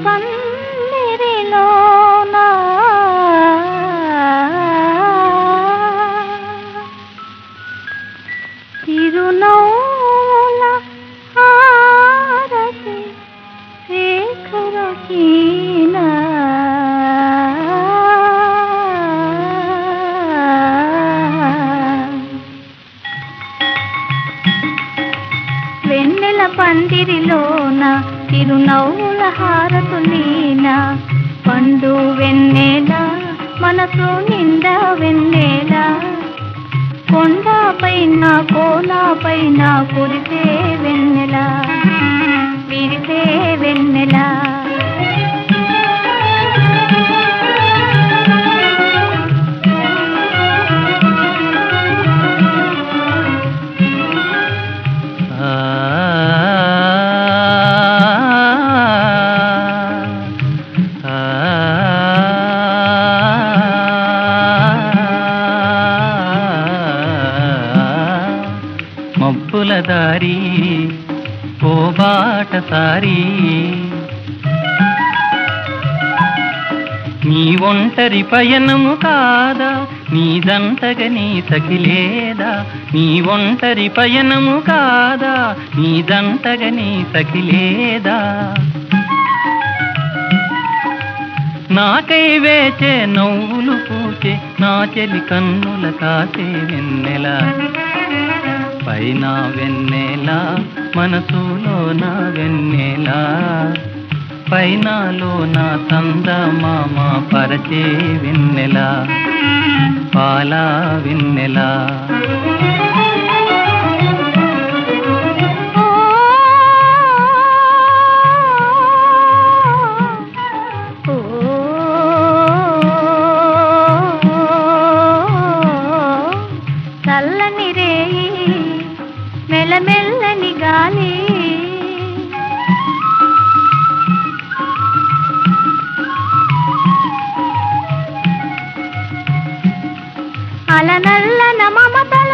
పందిరిలోన తిరునౌల హారతి శేఖరకీన వెన్నెల పందిరిలోన తిరునవ్వుల హారతులీన పండు వెన్నెల మనసు నిండా వెన్నెల కొండ పైన కోన పైన కురిసే వెన్నెల విరిసే వెన్నెల ఆ మబ్బుల దారి ఓ బాట సారి నీ ఒంటరి పయనము కాదా నీదంతగా నీ సఖిలేదా నీ ఒంటరి పయనము కాదా నీదంతగా నీ సఖిలేదా నాకై వేచే నవ్వులు పూచే నా చెలి కన్నుల కాసే వెన్నెల పైన వెన్నెల మనసులో నా వెన్నెల పైనలో నా సంద మామ పరచే వెన్నెల పాల వెన్నెల ఓ చల్లని రేయి మెల్లమెల్లని గాలి అలనల్లన మమతల